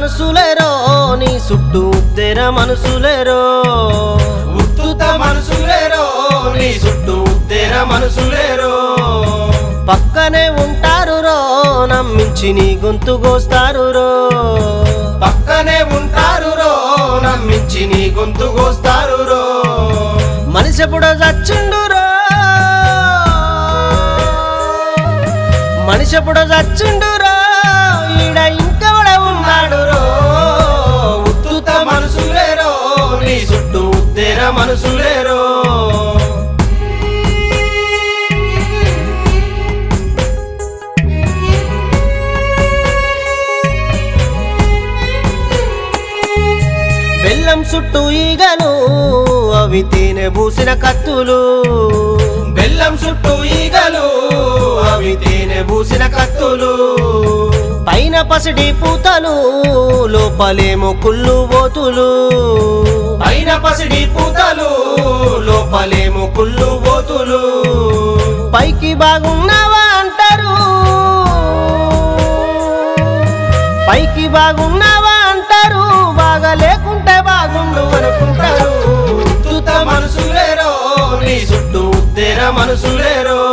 మనసులేరో నీ చుట్టూ ఉత్తెర మనసులేరో ఉత్తుత మనసులేరో నీ చుట్టూ తెర మనసులేరో పక్కనే ఉంటారు రో నమ్మించి నీ గొంతు కోస్తారు రో పక్కనే ఉంటారు రో నమ్మించి నీ గొంతు కోస్తారు రో మనిషి ఎప్పుడో చచ్చిండు రో మనిషి ఎప్పుడో చచ్చిండు రో ఈడ ఇంకెవడ ఉన్నాడు రో ఉత్తుత మనసులేరో నీ చుట్టూ తెర మనసులేరో బెల్లం చుట్టూ ఈగలు అవి తేనె పూసిన కత్తులు బెల్లం చుట్టూ ఈగలు అవి తేనె పూసిన కత్తులు పైన పసిడి పూతలు లోపలేమో కుళ్ళు బోతులు పైన పసిడి పూతలు లోపలేమో కుళ్ళు బోతులు పైకి బాగున్నావా అంటారు పైకి బాగున్నావా అంటారు బాగా లేకుంటే బాగుండు అనుకుంటారు ఉత్తుత మనసులేరో నీ చుట్టూ తెర మనసులేరో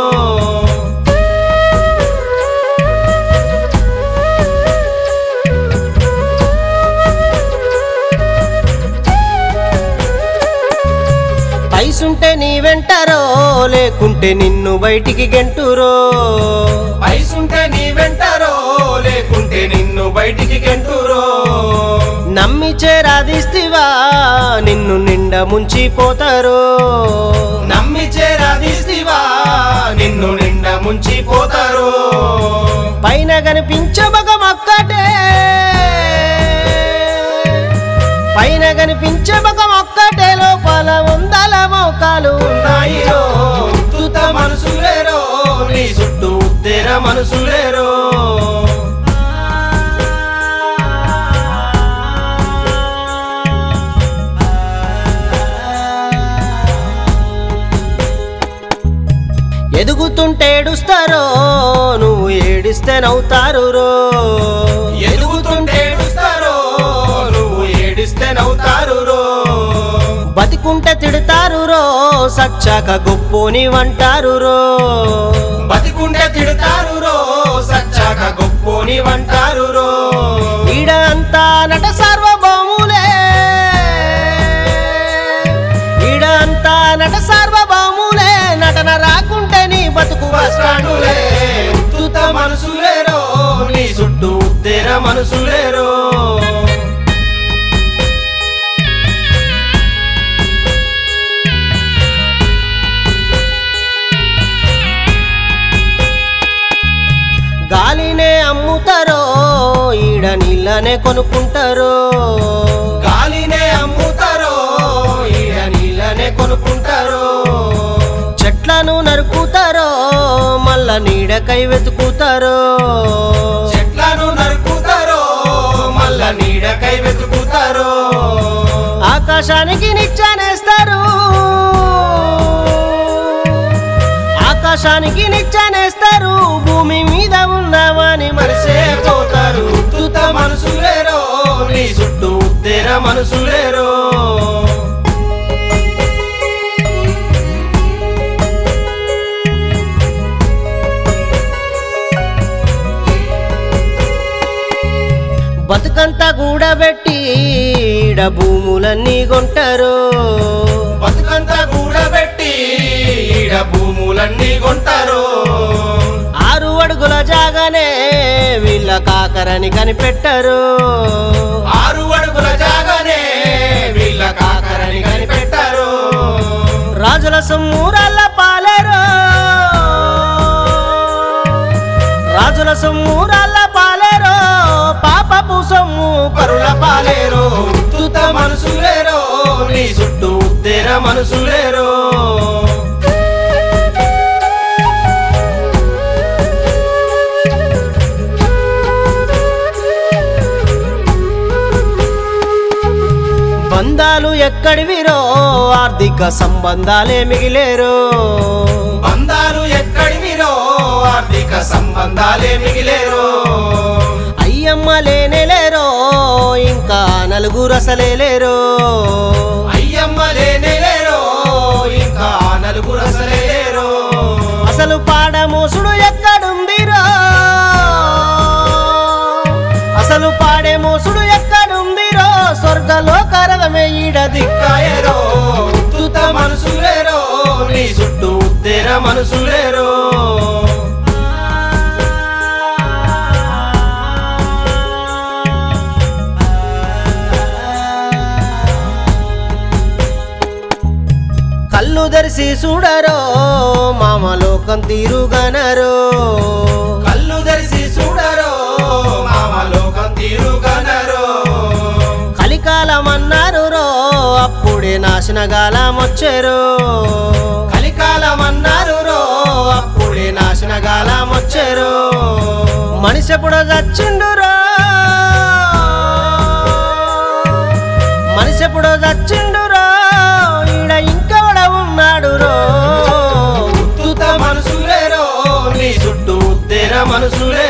పైసుంటే నీ వెంటారో లేకుంటే నిన్ను బయటికి గెంటురో పైసుంటే నీ వెంటరో లేకుంటే నిన్ను బయటికి గెంటురో నమ్మి చేరాదిస్తివా నిన్ను నిండా ముంచిపోతారు నమ్మి చేరదీస్తివా నిన్ను నిండా ముంచిపోతారు పైన కనిపించబగ మొక్కటే పైన కనిపించబగ మొక్కటే లోపల వందల మోకాలు ఉన్నాయి నాయిరో ఉత్తుత మనసులేరో నీ చుట్టూ తెర మనసులేరో ఎదుగుతుంటే ఏడుస్తారో నువ్వు ఏడిస్తే నవ్వుతారు రో ఎదుగుతుంటే ఏడుస్తారో నువ్వు ఏడిస్తే నవ్వుతారు రో బతికుంటే తిడతారు రో సచ్చాక గొప్పోని వంటారు రో బతికుంటే తిడతారు రో సచ్చాక గొప్పోని వంటారు రో ఈడ అంతా నట సార్వభౌములే ఈడ అంతా నట సార్వభౌములే నటన రాకుంటే నీ బతుకు బస్టాండులే ఉత్తుత మనసులేరో నీ చుట్టూ తెర మనసులేరో గాలినే అమ్ముతారో ఈడ నీళ్ళనే కొనుక్కుంటారో గాలినే అమ్ముతారో ఈడ నీళ్ళనే కొనుక్కుంటారో చెట్లను నరుకుతారో మళ్ళా నీడకై వెతుకుతారో చెట్లను నరుకుతారో మళ్ళా నీడకై వెతుకుతారో ఆకాశానికి నిచ్చానేస్తారు ఆకాశానికి నిచ్చానేస్తారు భూమి మీద ఉన్నామని మరిసే పోతారు ఉత్తుత మనసులేరో నీ చుట్టూ తెర మనసులేరో బతుకంతా కూడబెట్టి ఈడ భూములన్నీ కొంటారు బతుకంతా కూడబెట్టి ఈడ భూములన్నీ కొంటారు ఆరు అడుగుల జాగానే వీళ్ళ కాకరని కనిపెట్టరు ఆరు అడుగుల జాగానే వీళ్ళ కాకరని కనిపెట్టారు రాజుల సొమ్మురాళ్ళ పాలేరు రాజుల సొమ్మురాళ్ళ పాలేరు పాపపు సొమ్ము పరుల పాలేరు ఉత్తుత మనసులేరో నీ చుట్టూ తెర మనసులేరో బంధాలు ఎక్కడివిరో ఆర్థిక సంబంధాలే మిగిలేరు బంధాలు ఎక్కడివిరో ఆర్థిక సంబంధాలే మిగిలేరో అయ్యమ్మ లేనేలేరో నలుగురు అసలే లేరు అయ్యమ్మ లేనే లేరో ఇంకా నలుగురు అసలే లేరో అసలు పాడమోసుడు ఎక్కడుందిరో అసలు పాడే మోసుడు ఎక్కడుందిరో స్వర్గలోక రథమే ఈడ దిక్కాయరో కాయరో ఉత్తుత మనసులేరో నీ చుట్టూ ఉత్తేర మనసులేరో కళ్ళు తెరిసి చూడరో మామలోకం తీరుగనరో కళ్ళు తెరిసి చూడరో మామ లోకం తీరుగనరో కలికాలం అన్నారు రో అప్పుడే నాశనగాలం వచ్చారు కలికాలం అన్నారు రో అప్పుడే నాశనగాలం వచ్చారు మనిషి ఎప్పుడో చచ్చిండురో మనిషి ఎప్పుడో చచ్చిండురో ఈడ ఇంకెవడ ఉన్నాడు రో ఉత్తుత మనసులేరో నీ చుట్టూ ఉత్తేర మనసులే